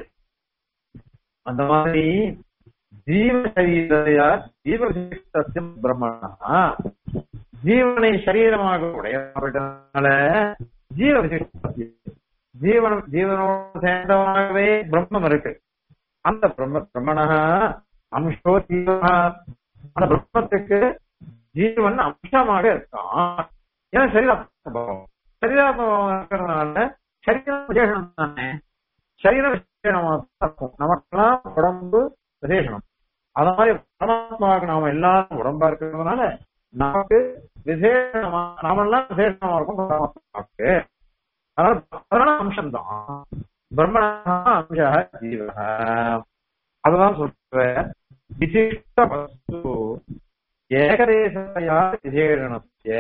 அந்த மாதிரி ஜீவ சரீரையா ஜீவ விசிஷ்டத்தியம் பிரம்மணா ஜீவனை சரீரமாக உடையவர்களால ஜீவ விசிஷ்டம் ஜீவன் ஜீவனோடு சேர்ந்தவாகவே பிரம்மம் இருக்கு அந்த பிரம்ம பிரம்மணா அம்சோ ஜீவனா அந்த பிரம்மத்துக்கு ஜீவன் அம்சமாக இருக்கான் ஏன்னா சரீராத்மபாவம் சரீராத்மபாவம் இருக்கிறதுனால சரீரம் விசேஷம் தானே சரீரம் விசேஷமா தான் இருக்கும் நமக்கெல்லாம் உடம்பு விசேஷம் அத மாதிரி பரமாத்மாவுக்கு நாம எல்லாரும் உடம்பா இருக்கிறதுனால நமக்கு விசேஷமா நாமெல்லாம் விசேஷமா இருக்கும் பரமாத்மாவுக்கு அதனால அதனால அம்சம் தான் பிரம்மணா அம்ச ஜீவ அதுதான் சொல்ற விசிஷ்ட வஸ்து ஏகதேசயா விசேஷணத்திய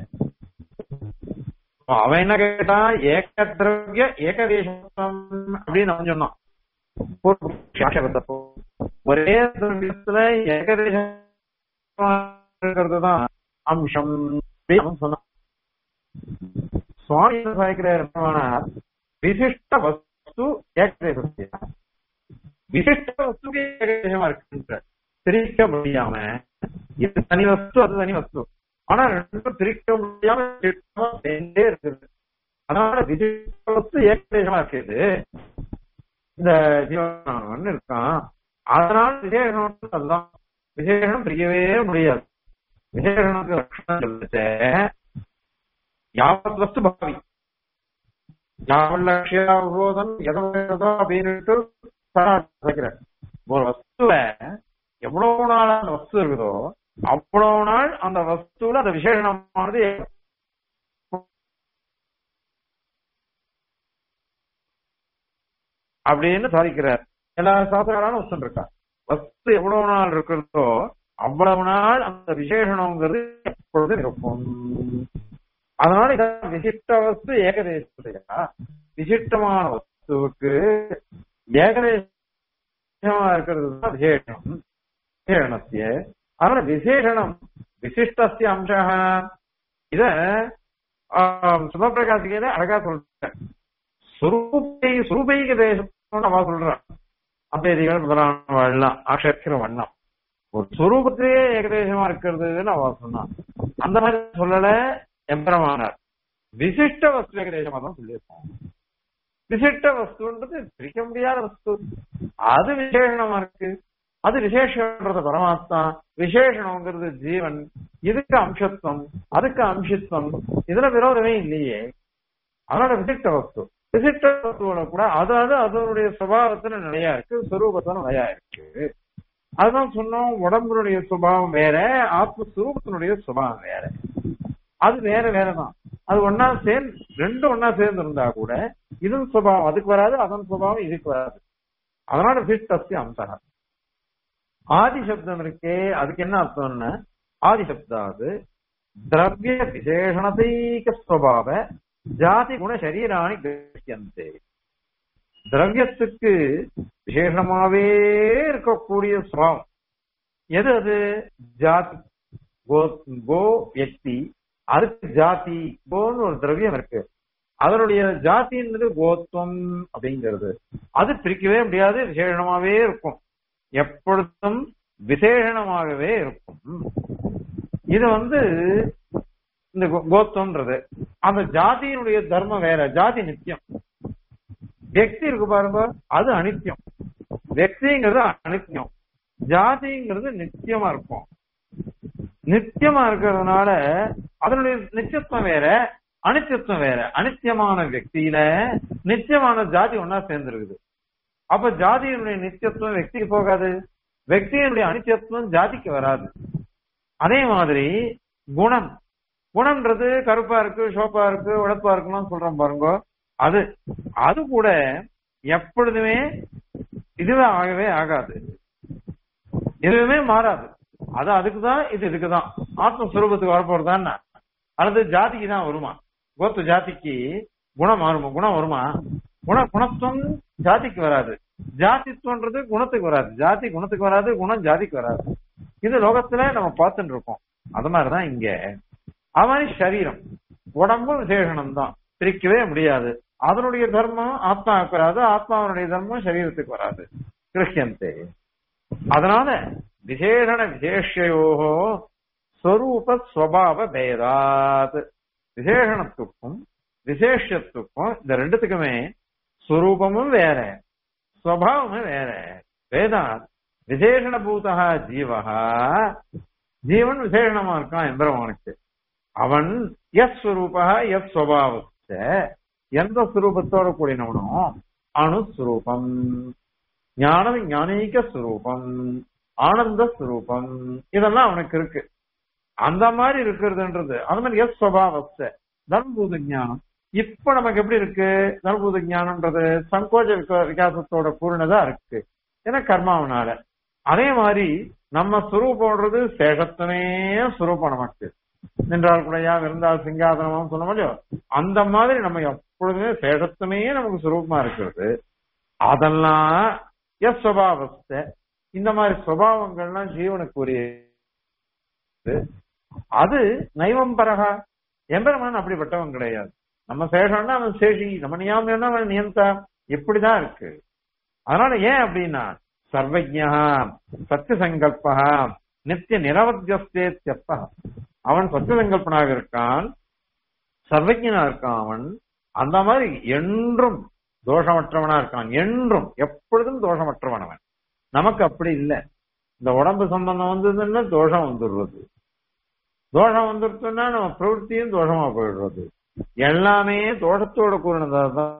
அவன் என்ன கேட்டா ஏக திரவிய ஏகதேசம் அப்படின்னு அவன் சொன்னான் பூர்வபக்ஷாட்சேபத்தப்போ. ஒரே திரவியத்துல ஏகதேசம் இருக்கிறது தான் அம்சம் அப்படின்னு அவன் சொன்னான் சுவாமி என்ன சாய்க்கிறார் விசிஷ்ட வஸ்து ஏகதேசத்திய விசிஷ்ட வஸ்துக்கு ஏகதேசமா இருக்குன்ற பிரிக்க முடியாம இது தனி வஸ்து அது தனி வஸ்து ஆனா ரெண்டும் பிரிக்க முடியாம விசிஷ்டமா சேர்ந்தே இருக்குது அதனால விசிஷ்ட வஸ்து ஏகதேசமா இருக்குது இந்த ஜீவனானவன் இருக்கான் அதனால விசேஷம் அதுதான் விசேஷம் பிரியவே முடியாது விசேஷனுக்கு லட்சணம் சொல்லிட்டு யாவத் வஸ்து பாவி யாவல் லட்சியாபோதம் எதோ எதோ அப்படின்னுட்டு வைக்கிறேன் ஒரு வஸ்துவ எவ்வளவு நாள் அந்த வஸ்து இருக்குதோ அவ்வளவு நாள் அந்த வஸ்துல அந்த விசேஷமானது ஏற்படும். அப்படின்னு சாதிக்கிறார் எல்லா சாஸ்திரான வஸ்து இருக்கா வஸ்து எவ்வளவு நாள் இருக்கிறதோ அவ்வளவு நாள் அந்த விசேஷணங்கிறது எப்பொழுதும் இருக்கும் அதனால இதான் விசிஷ்ட வஸ்து ஏகதேசத்தையா விசிஷ்டமான வஸ்துவுக்கு ஏகதேசமா இருக்கிறது தான் விசேஷம் விசேஷணத்திய அதனால விசேஷணம் விசிஷ்டஸ்ய அம்ச இத சுபபிரகாசிகே அழகா சொல்றேன் சுரூபை சுரூபைக தேசம் அவ சொல்றான் அபேதிகள் முதலான எல்லாம் ஆட்சேபிக்கிற வண்ணம் ஒரு சுரூபத்திலேயே ஏகதேசமா இருக்கிறதுன்னு அவ சொன்னான் அந்த மாதிரி சொல்லல எம்பரமானார் விசிஷ்ட வஸ்து ஏகதேசமா தான் சொல்லியிருக்கோம் விசிட்ட வஸ்துன்றது பிரிக்க முடியாத வஸ்து அது விசேஷணமா இருக்கு அது விசேஷன்றது பரமாத்மா விசேஷணங்கிறது ஜீவன் இதுக்கு அம்சத்துவம் அதுக்கு அம்சத்துவம் இதுல விரோதமே இல்லையே அதனால விசிட்ட வஸ்து விசிட்ட வஸ்துவோட கூட அது அது அதனுடைய சுபாவத்துல நிலையா இருக்கு சுரூபத்துல நிலையா இருக்கு அதுதான் சொன்னோம் உடம்புடைய சுபாவம் வேற ஆத்மஸ்வரூபத்தினுடைய சுபாவம் வேற அது வேற வேறதான் அது ஒன்னா சேர்ந்து ரெண்டும் ஒன்னா சேர்ந்து இருந்தா கூட இதன் சுபாவம் அதுக்கு வராது அதன் சுபாவம் இதுக்கு வராது அதனால விசிஷ்டஸ்ய அம்சம் ஆதி சப்தம் இருக்கே அதுக்கு என்ன அர்த்தம்னா ஆதி சப்தாது திரவிய விசேஷணதைக ஸ்வபாவ ஜாதி குண சரீராணி கிரகியந்தே திரவியத்துக்கு விசேஷமாவே இருக்கக்கூடிய சுவாவம் எது அது ஜாதி கோ கோ வியக்தி அதுக்கு ஜாதி கோன்னு ஒரு திரவியம் இருக்கு அதனுடைய ஜாதின்றது கோத்துவம் அப்படிங்கிறது அது பிரிக்கவே முடியாது விசேஷமாவே இருக்கும் எப்பொழுதும் விசேஷணமாகவே இருக்கும் இது வந்து இந்த கோ- கோத்துவம்ன்றது அந்த ஜாதியினுடைய தர்மம் வேற ஜாதி நித்தியம் வெக்தி இருக்கு பாருங்க அது அனித்தியம் வெக்திங்கிறது அனித்தியம் ஜாதிங்கிறது நித்தியமா இருக்கும் நித்தியமா இருக்கிறதுனால அதனுடைய நித்தியத்துவம் வேற அனித்தியத்துவம் வேற அனித்தியமான வெக்தியில நித்தியமான ஜாதி ஒன்னா சேர்ந்துருக்குது அப்ப ஜாதியினுடைய நித்தியத்துவம் வெக்திக்கு போகாது வெக்தியினுடைய அனித்தியத்துவம் ஜாதிக்கு வராது அதே மாதிரி குணம் குணம்ன்றது கருப்பா இருக்கு சோப்பா இருக்கு உழப்பா இருக்குன்னு சொல்றோம் பாருங்க அது அது கூட எப்பொழுதுமே இதுவே ஆகவே ஆகாது எதுவுமே மாறாது அது அதுக்குதான் இது இதுக்குதான் ஆத்மஸ்வரூபத்துக்கு வரப்போறதான் அல்லது ஜாதிக்கு தான் வருமா கோத்து ஜாதிக்கு குணம் மாறுமா குணம் வருமா குண குணத்துவம் ஜாதிக்கு வராது ஜாதித்துவன்றது குணத்துக்கு வராது ஜாதி குணத்துக்கு வராது குணம் ஜாதிக்கு வராது இது லோகத்துல நம்ம பார்த்துட்டு இருக்கோம் அது மாதிரிதான் இங்க அது மாதிரி சரீரம் உடம்பும் விசேஷனம் தான் பிரிக்கவே முடியாது அதனுடைய தர்மம் ஆத்மாவுக்கு வராது ஆத்மாவனுடைய தர்மம் சரீரத்துக்கு வராது கிருஷ்யந்தே அதனால விசேஷண விசேஷயோகோ ஸ்வரூப ஸ்வபாவ பேதாத் விசேஷணத்துக்கும் விசேஷத்துக்கும் இந்த ரெண்டுத்துக்குமே ஸ்வரூபமும் வேற ஸ்வபாவமும் வேற வேதாத் விசேஷண பூதா ஜீவகா ஜீவன் விசேஷணமா இருக்கான் எந்திரவனுக்கு அவன் எஸ் ஸ்வரூபா எஸ் ஸ்வபாவச்ச எந்த ஸ்வரூபத்தோட கூடினவனோ அணுஸ்வரூபம் ஞானம் ஞானீக ஸ்வரூபம் ஆனந்த ஸ்வரூபம் இதெல்லாம் அவனுக்கு இருக்கு அந்த மாதிரி இருக்கிறதுன்றது அது மாதிரி எஸ் ஸ்வபாவஸ்த தர்மபூத ஞானம் இப்ப நமக்கு எப்படி இருக்கு தர்மபூத ஞானம்ன்றது சங்கோஜ விக- விகாசத்தோட பூர்ணதா இருக்கு ஏன்னா கர்மாவனால அதே மாதிரி நம்ம சுரூபம்ன்றது சேஷத்துமே சுரூபம் நமக்கு நின்றால் குடையா இருந்தால் சிங்காதனமாம் சொன்ன இல்லையோ அந்த மாதிரி நம்ம எப்பொழுதுமே சேஷத்துமே நமக்கு சுரூபமா இருக்கிறது அதெல்லாம் எஸ் சுவாவஸ்தை இந்த மாதிரி சுபாவங்கள்லாம் ஜீவனுக்கு உரியது அது நைவம் பரகா எம்பெருமான் அப்படிப்பட்டவன் கிடையாது நம்ம சேஷம்னா அவன் சேஷி நம்ம நியாமம்னா அவன் நியந்தா இப்படிதான் இருக்கு அதனால ஏன் அப்படின்னா சர்வஜா சத்திய சங்கல்பா நித்திய நிரவத்தியஸ்தேத்யப்ப அவன் சத்திய சங்கல்பனாக இருக்கான் சர்வஜனா இருக்கான் அவன் அந்த மாதிரி என்றும் தோஷமற்றவனா இருக்கான் என்றும் எப்பொழுதும் தோஷமற்றவன் அவன் நமக்கு அப்படி இல்லை இந்த உடம்பு சம்பந்தம் வந்ததுன்னா தோஷம் வந்துடுறது தோஷம் வந்துருச்சுன்னா நம்ம பிரவൃத்தியும் தோஷமா போயிடுறது எல்லாமே தோஷத்தோட கூறினதா தான்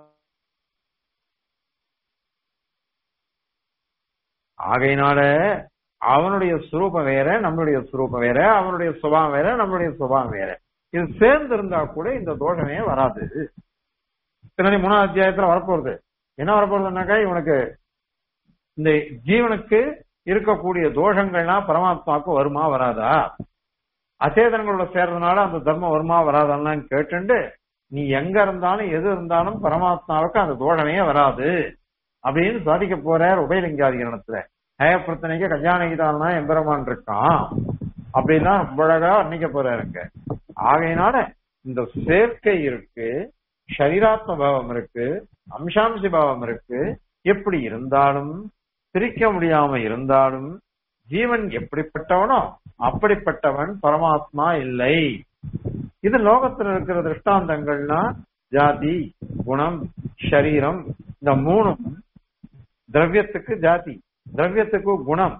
ஆகையினால அவனுடைய சுரூபம் வேற நம்மளுடைய சுரூபம் வேற அவனுடைய சுபாவம் வேற நம்மளுடைய சுபாவம் வேற இது சேர்ந்து இருந்தா கூட இந்த தோஷமே வராது பின்னாடி மூணாவது அத்தியாயத்துல வரப்போறது என்ன வரப்போறதுனாக்கா இவனுக்கு இந்த ஜீவனுக்கு இருக்கக்கூடிய தோஷங்கள்லாம் பரமாத்மாவுக்கு வருமா வராதா அச்சேதனங்களோட சேர்றதுனால அந்த தர்மம் வருமா வராதான்னு கேட்டுண்டு நீ எங்க இருந்தாலும் எது இருந்தாலும் பரமாத்மாவுக்கு அந்த தோஷமே வராது அப்படின்னு சாதிக்க போறார் உபயலிங்காதிகரணத்துல ஹயப்பிரத்தனைக்கு கல்யாணிதான் எம்பெருமான் இருக்கான் அப்படின்னா ரொம்ப அழகா வர்ணிக்க போறாருங்க ஆகையினால இந்த சேர்க்கை இருக்கு சரீராத்ம பாவம் இருக்கு அம்சாம்சி பாவம் இருக்கு எப்படி இருந்தாலும் பிரிக்க முடியாம இருந்தாலும் ஜீவன் எப்படிப்பட்டவனோ அப்படிப்பட்டவன் பரமாத்மா இல்லை இது லோகத்துல இருக்கிற திருஷ்டாந்தங்கள்னா ஜாதி குணம் சரீரம் இந்த மூணும் திரவியத்துக்கு ஜாதி திரவியத்துக்கு குணம்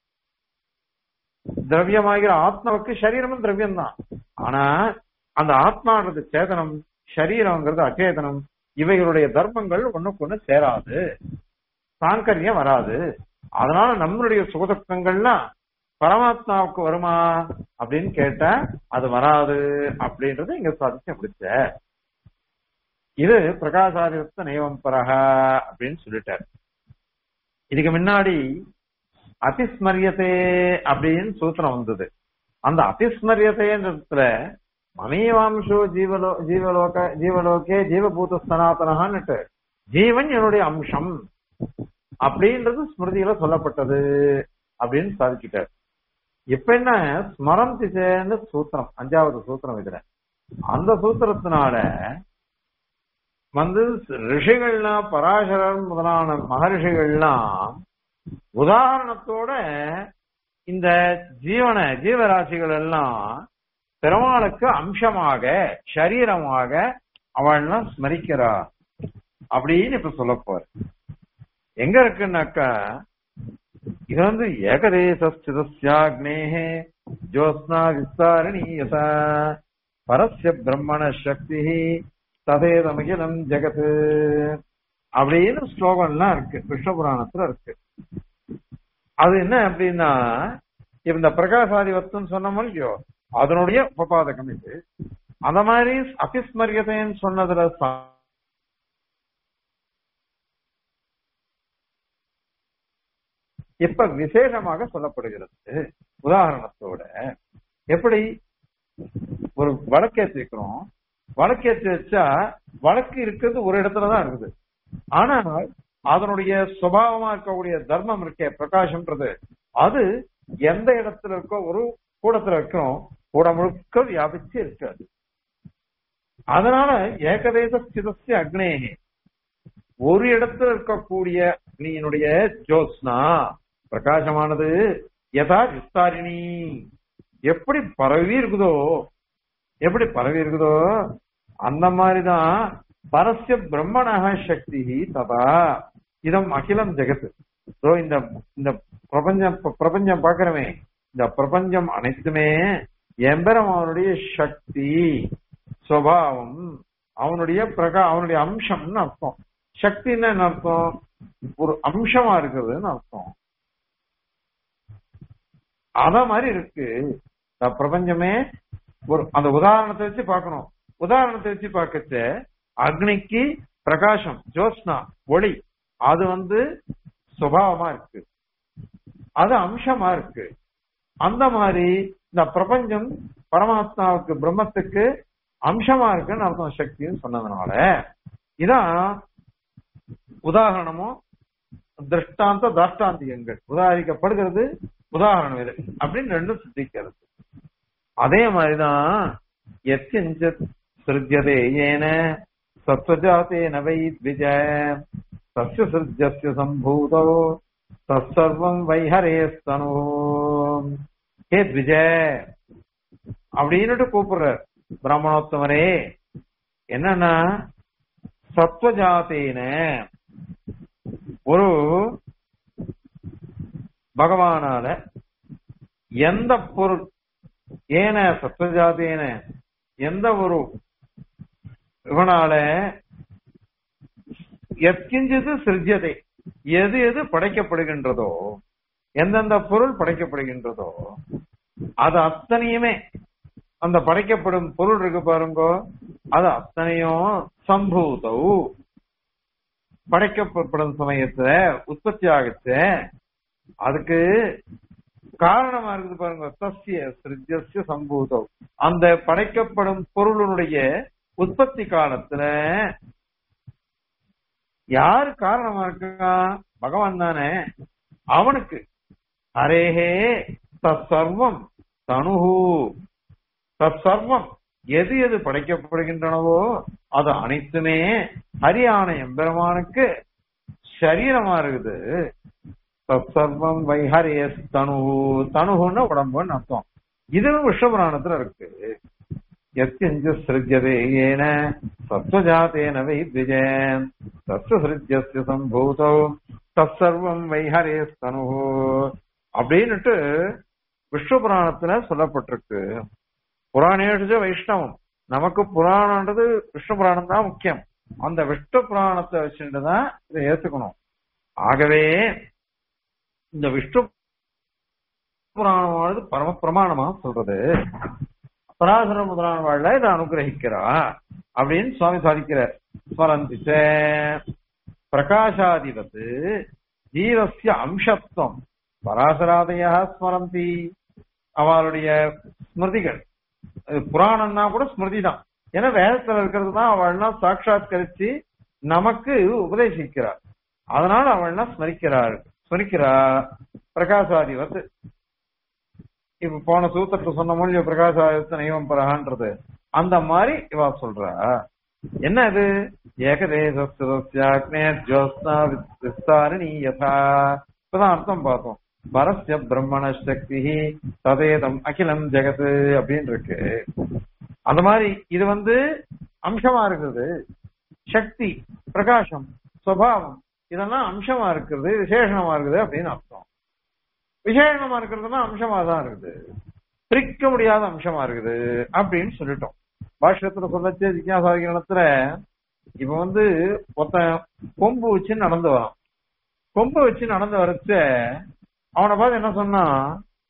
திரவியமாகிற ஆத்மாவுக்கு சரீரமும் திரவியம் தான் ஆனா அந்த ஆத்மான்றது சேதனம் சரீரம்ங்கிறது அச்சேதனம் இவைகளுடைய தர்மங்கள் ஒண்ணுக்கு ஒண்ணு சேராது சாங்கரியம் வராது அதனால நம்மளுடைய சுகதுக்கங்கள்லாம் பரமாத்மாவுக்கு வருமா அப்படின்னு கேட்டா அது வராது அப்படின்றது இங்க சாதிச்சு பிடிச்ச இது பிரகாசாதித்த நைவம் பரக அப்படின்னு சொல்லிட்டார் இதுக்கு முன்னாடி அதிஸ்மரியத்தே அப்படின்னு சூத்திரம் வந்தது அந்த அதிஸ்மரியத்தைன்றதுல மமேவாம்சோ ஜீவலோ ஜீவலோக ஜீவலோகே ஜீவபூத சனாதனஹான்னுட்டு ஜீவன் என்னுடைய அம்சம் அப்படின்றது ஸ்மிருதியில சொல்லப்பட்டது அப்படின்னு சாதிச்சுட்டார் இப்ப என்ன ஸ்மரம் திசைன்னு சூத்திரம் அஞ்சாவது சூத்திரம் இதுல அந்த சூத்திரத்தினால வந்து ரிஷிகள்லாம் பராசரர் முதலான மகரிஷிகள்லாம் உதாரணத்தோட இந்த ஜீவன ஜீவராசிகள் எல்லாம் பெருமாளுக்கு அம்சமாக சரீரமாக அவள்லாம் ஸ்மரிக்கிறா அப்படின்னு இப்ப சொல்ல போற எங்க இருக்குன்னாக்கா இது வந்து ஏகதேசிதஸ்யாக்னேஹே ஜோஸ்னா விஸ்தாரணீயத பரஸ்ய பிரம்மண சக்தி ததேதமகிலம் ஜெகத் அப்படின்னு ஸ்லோகம்லாம் இருக்கு கிருஷ்ண புராணத்துல இருக்கு அது என்ன அப்படின்னா இந்த பிரகாசாதிவத்துன்னு சொன்னோம் இல்லையோ அதனுடைய உபபாதகம் இது அந்த மாதிரி அபிஸ்மரியத்தைன்னு சொன்னதுல ச- இப்ப விசேஷமாக சொல்லப்படுகிறது உதாரணத்தோட எப்படி ஒரு வழக்கேற்றி வைக்கிறோம் வழக்கேற்றி வச்சா வழக்கு இருக்கிறது ஒரு இடத்துலதான் இருக்குது ஆனால் அதனுடைய சுபாவமா இருக்கக்கூடிய தர்மம் இருக்கே பிரகாசம்ன்றது அது எந்த இடத்துல இருக்கோ ஒரு கூடத்துல வைக்கிறோம் கூட முழுக்க வியாபிச்சு இருக்காது அதனால ஏகதேச சிதஸ்ய அக்னேகே ஒரு இடத்துல இருக்கக்கூடிய அக்னியினுடைய ஜோத்ஸ்னா பிரகாசமானது யதா விஸ்தாரிணி எப்படி பரவி இருக்குதோ எப்படி பரவி இருக்குதோ அந்த மாதிரிதான் பரஸ்ய பிரம்மணக சக்தி ததா இதம் அகிலம் ஜெகத் So, இந்த இந்த பிரபஞ்சம் பிரபஞ்சம் பாக்குறமே இந்த பிரபஞ்சம் அனைத்துமே எம்பெருமானுடைய சக்தி சுவாவம் அவனுடைய பிரகா அவனுடைய அம்சம்னு அர்த்தம் சக்தின்னு என்ன அர்த்தம் ஒரு அம்சமா இருக்குதுன்னு அர்த்தம் அத மாதிரி இருக்கு இந்த பிரபஞ்சமே ஒரு அந்த உதாரணத்தை வச்சு பார்க்கணும் உதாரணத்தை வச்சு பார்க்கச்ச அக்னிக்கு பிரகாசம் ஜோத்ஸ்னா ஒளி அது வந்து சுபாவமா இருக்கு அது அம்சமா இருக்கு அந்த மாதிரி இந்த பிரபஞ்சம் பரமாத்மாவுக்கு பிரம்மத்துக்கு அம்சமா இருக்குன்னு அர்த்தம் சக்தின்னு சொன்னதுனால இதான் உதாரணமும் திருஷ்டாந்த தாஷ்டாந்திகங்கள் உதாரிக்கப்படுகிறது உதாரணம் இது அப்படின்னு ரெண்டும் சித்திக்கிறது அதே மாதிரிதான் எத்தியஞ்சத் சிருஜதே ஏன சத்வஜாத்தே நவை த்விஜ தஸ்ய சிருஜஸ்ய சம்பூதோ தற்சர்வம் வைஹரேஸ்தனோ ஹே த்விஜ அப்படின்னுட்டு கூப்பிடுறார் பிராமணோத்தமரே என்னன்னா சத்வஜாத்தேன ஒரு பகவானால எந்த பொருள் ஏன சத்வஜாதேன எந்த ஒரு இவனால எத்கிஞ்சது சிருஜ்யதை எது எது படைக்கப்படுகின்றதோ எந்தெந்த பொருள் படைக்கப்படுகின்றதோ அது அத்தனையுமே அந்த படைக்கப்படும் பொருள் இருக்கு பாருங்க அது அத்தனையும் சம்பூதௌ படைக்கப்படும் சமயத்துல உற்பத்தி ஆகுச்சு அதுக்கு காரணமா இருக்குது பாருங்க தஸ்ய சிருஜஸ்ய சம்பூதம் அந்த படைக்கப்படும் பொருளுடைய உற்பத்தி காலத்துல யாரு காரணமா இருக்கா பகவான் தானே அவனுக்கு அரேஹே தற்சர்வம் தனுஹு தற்சர்வம் எது எது படைக்கப்படுகின்றனவோ அது அனைத்துமே ஹரியான எம்பெருமானுக்கு சரீரமா இருக்குது தற்சர்வம் வைஹரேஸ் தனு தனுகுன்னு உடம்புன்னு அர்த்தம் இதுவும் விஸ்வபுராணத்துல இருக்கு எத்கிஞ்ச சிருஜ்யதே ஏன சத்வஜாத்தேன வை த்விஜேன் தஸ்ய சிருஜ்யஸ்ய சம்பூதோ தற்சர்வம் வைஹரே ஸ்தனு அப்படின்னுட்டு விஷ்ணு புராணத்துல சொல்லப்பட்டிருக்கு புராணேஷ வைஷ்ணவம் நமக்கு புராணம்ன்றது விஷ்ணு புராணம் தான் முக்கியம் அந்த விஷ்ணு புராணத்தை வச்சுட்டு தான் இதை ஏத்துக்கணும் ஆகவே இந்த விஷ்ணு புராணமானது பரம பிரமாணமா சொல்றது பராசர முதலான வாழ்ல இதை அனுகிரகிக்கிறா அப்படின்னு சுவாமி சாதிக்கிறார் ஸ்மரந்திச்ச பிரகாசாதிபத்து ஜீவசிய அம்சத்துவம் பராசராதையா ஸ்மரந்தி அவளுடைய ஸ்மிருதிகள் அது புராணம்னா கூட ஸ்மிருதி தான் ஏன்னா வேதத்துல இருக்கிறது தான் அவள்லாம் சாட்சாத்கரிச்சு நமக்கு உபதேசிக்கிறார் அதனால அவள்லாம் ஸ்மரிக்கிறாள் ஸ்மரிக்கிறா பிரகாசாதிபத்து இப்ப போன சூத்திரத்தை சொன்ன மொழி பிரகாசாதிபத்து நைவம் பரகான்றது அந்த மாதிரி இவா சொல்றா என்ன இது ஏகதேசஸ்தே ஜோஸ்னா விஸ்தாரிணி யதா இப்பதான் அர்த்தம் பார்த்தோம் பரஸ்ய பிரம்மண சக்தி ததேதம் அகிலம் ஜெகத் அப்படின்னு இருக்கு அந்த மாதிரி இது வந்து அம்சமா இருக்குது சக்தி பிரகாசம் சுவாவம் இதெல்லாம் அம்சமா இருக்குது விசேஷமா இருக்குது அப்படின்னு அர்த்தம் விசேஷமா இருக்கிறதுனா அம்சமா தான் இருக்குது பிரிக்க முடியாத அம்சமா இருக்குது அப்படின்னு சொல்லிட்டோம் பாஷ்யத்துல சொல்லச்சு ஜிக்யாசாதிகரணத்துல இப்ப வந்து ஒருத்தன் கொம்பு வச்சு நடந்து வரான் கொம்பு வச்சு நடந்து வரச்ச அவனை பார்த்து என்ன சொன்னான்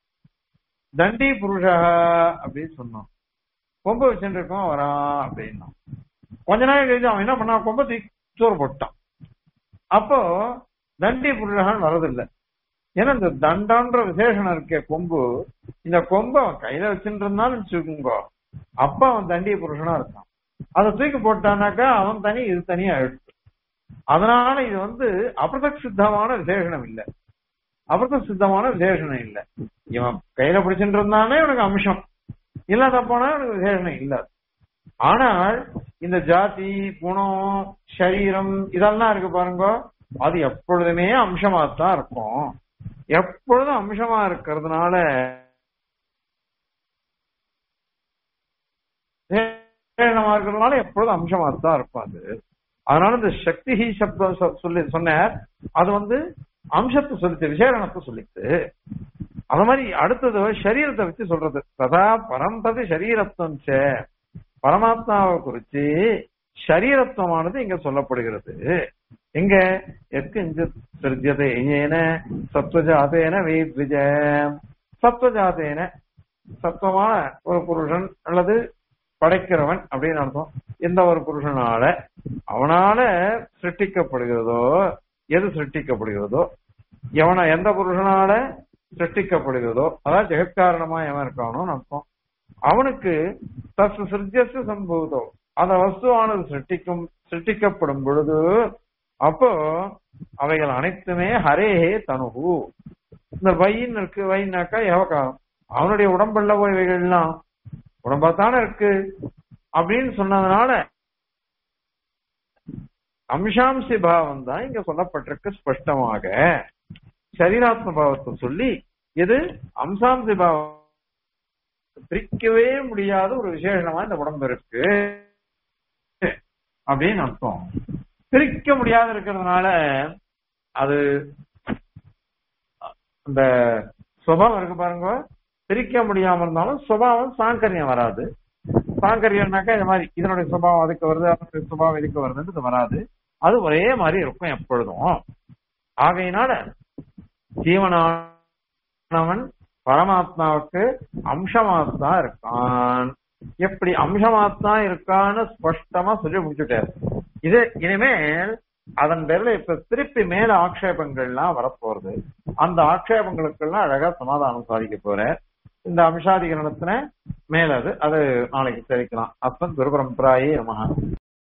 தண்டி புருஷா அப்படின்னு சொன்னான் கொம்பு வச்சுட்டு இருக்கோம் வரான் அப்படின்னா கொஞ்ச நாள் கழிச்சு அவன் என்ன பண்ணான் கொம்பை தூக்கி சோறு போட்டான் அப்போ தண்டி புருஷகான்னு வரதில்லை ஏன்னா இந்த தண்டான்ற விசேஷனம் இருக்க கொம்பு இந்த கொம்பு அவன் கையில வச்சுட்டு இருந்தாலும் வச்சுக்கோங்க அப்ப அவன் தண்டிய புருஷனா இருக்கான் அதை தூக்கி போட்டானாக்கா அவன் தனி இது தனியா எடுத்து அதனால இது வந்து அபிரதக் சித்தமான விசேஷனம் இல்லை அபிரத சித்தமான விசேஷனம் இல்லை இவன் கையில பிடிச்சிட்டு இருந்தானே இவனுக்கு அம்சம் இல்லாத போனா இவனுக்கு விசேஷனம் இல்ல ஆனால் இந்த ஜாதி குணம் சரீரம் இதெல்லாம் இருக்கு பாருங்க அது எப்பொழுதுமே அம்சமா தான் இருக்கும் எப்பொழுதும் அம்சமா இருக்கிறதுனால விசேஷமா இருக்கிறதுனால எப்பொழுதும் அம்சமா தான் இருக்கும் அது அதனால இந்த சக்தி சப்தம் சொ- சொல்லி சொன்னார் அது வந்து அம்சத்தை சொல்லிச்சு விசேஷணத்தை சொல்லிச்சு அது மாதிரி அடுத்தது சரீரத்தை வச்சு சொல்றது ததா பரம்பது சரீரத்துவம் சே பரமாத்மாவை குறிச்சு சரீரத்துவமானது இங்க சொல்லப்படுகிறது எங்க எத்கிஞ்ச சிருஜ்யதே ஏன சத்வஜாதேன வேத்விஜ சத்வஜாதேன சத்துவமான ஒரு புருஷன் அல்லது படைக்கிறவன் அப்படின்னு அர்த்தம் எந்த ஒரு புருஷனால அவனால சிருஷ்டிக்கப்படுகிறதோ எது சிருஷ்டிக்கப்படுகிறதோ எவன எந்த புருஷனால சிருஷ்டிக்கப்படுகிறதோ அதாவது ஜெகத்காரணமா எவன் இருக்கானோன்னு அர்த்தம் அவனுக்கு தஸ் சிருஜ்யசு சம்பூதோ அந்த வஸ்துவானது சிருஷ்டிக்கும் சிருஷ்டிக்கப்படும் பொழுது அப்போ அவைகள் அனைத்துமே ஹரேஹே தனுகு இந்த வையின் இருக்கு வைனாக்கா எவகாரம் அவனுடைய உடம்புல போய் இவைகள்லாம் உடம்பாத்தானே இருக்கு அப்படின்னு சொன்னதுனால அம்சாம்சி பாவம் தான் இங்க சொல்லப்பட்டிருக்கு ஸ்பஷ்டமாக சரீராத்ம பாவத்தை சொல்லி இது அம்சாம்சி பாவம் பிரிக்கவே முடியாத ஒரு விசேஷமா இந்த உடம்பு இருக்கு அப்படின்னு அர்த்தம் பிரிக்க முடியாத இருக்கிறதுனால அது அந்த சுபாவம் இருக்கு பாருங்க பிரிக்க முடியாம இருந்தாலும் சுபாவம் சாங்கரியம் வராது சாங்கரியம்னாக்கா இந்த மாதிரி இதனுடைய சுபாவம் அதுக்கு வருது அதனுடைய சுபாவம் இதுக்கு வருதுன்றது வராது அது ஒரே மாதிரி இருக்கும் எப்பொழுதும் ஆகையினால ஜீவனானவன் பரமாத்மாவுக்கு அம்சமாத்தான் இருக்கான் எப்படி அம்சமாத்தான் இருக்கான்னு ஸ்பஷ்டமா சொல்லி முடிச்சுட்டாரு இது இனிமேல் அதன் பேர்ல இப்ப திருப்பி மேல ஆக்ஷேபங்கள்லாம் வரப்போறது அந்த ஆக்ஷேபங்களுக்கெல்லாம் அழகா சமாதானம் சாதிக்க போற இந்த அம்சாதிகரணத்தின மேல அது அது நாளைக்கு தெரிவிக்கலாம் அப்பன் குருபரம்பராயே நமகா